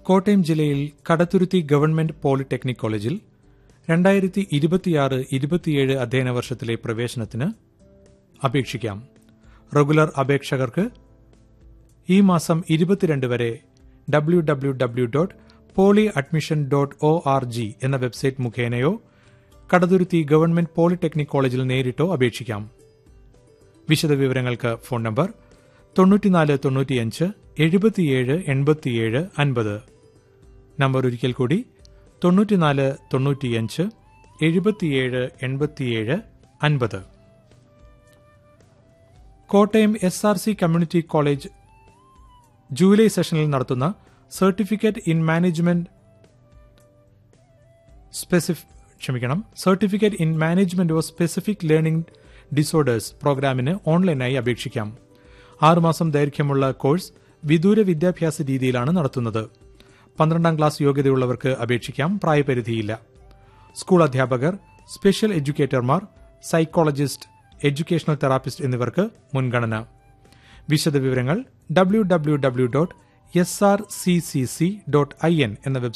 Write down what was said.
കോട്ടയം ജില്ലയിൽ കടത്തുരുത്തി government polytechnic കോളേജിൽ രണ്ടായിരത്തി ഇരുപത്തിയാറ് ഇരുപത്തിയേഴ് അധ്യയന വർഷത്തിലെ പ്രവേശനത്തിന് അപേക്ഷിക്കാം റെഗുലർ അപേക്ഷകർക്ക് ഈ മാസം ഇരുപത്തിരണ്ട് വരെ W W W dot poly admission dot O R G എന്ന വെബ്സൈറ്റ് മുഖേനയോ കടതുരുത്തി ഗവൺമെന്റ് പോളിടെക്നിക് കോളേജിൽ നേരിട്ടോ അപേക്ഷിക്കാം വിശദവിവരങ്ങൾക്ക് ഫോൺ നമ്പർ തൊണ്ണൂറ്റിനാല് തൊണ്ണൂറ്റിയഞ്ച് എഴുപത്തിയേഴ് എൺപത്തിയേഴ് അൻപത് നമ്പർ ഒരിക്കൽ കൂടി തൊണ്ണൂറ്റിനാല് തൊണ്ണൂറ്റിയഞ്ച് എഴുപത്തിയേഴ് എൺപത്തിയേഴ് അൻപത് Kottayam S R C community college July സെഷനിൽ നടത്തുന്ന സർട്ടിഫിക്കറ്റ് ഇൻ മാനേജ്മെന്റ് സ്പെസിഫ് ക്ഷമിക്കണം certificate in management of specific learning disorders പ്രോഗ്രാമിന് ഓൺലൈനായി അപേക്ഷിക്കാം ആറുമാസം ദൈർഘ്യമുള്ള കോഴ്സ് വിദൂര വിദ്യാഭ്യാസ രീതിയിലാണ് നടത്തുന്നത് പന്ത്രണ്ടാം ക്ലാസ് യോഗ്യതയുള്ളവർക്ക് അപേക്ഷിക്കാം പ്രായപരിധിയില്ല സ്കൂൾ അധ്യാപകർ സ്പെഷ്യൽ എഡ്യൂക്കേറ്റർമാർ സൈക്കോളജിസ്റ്റ് എഡ്യൂക്കേഷണൽ തെറാപ്പിസ്റ്റ് എന്നിവർക്ക് മുൻഗണന വിശദവിവരങ്ങൾ W W W dot S R C C C dot I N എന്ന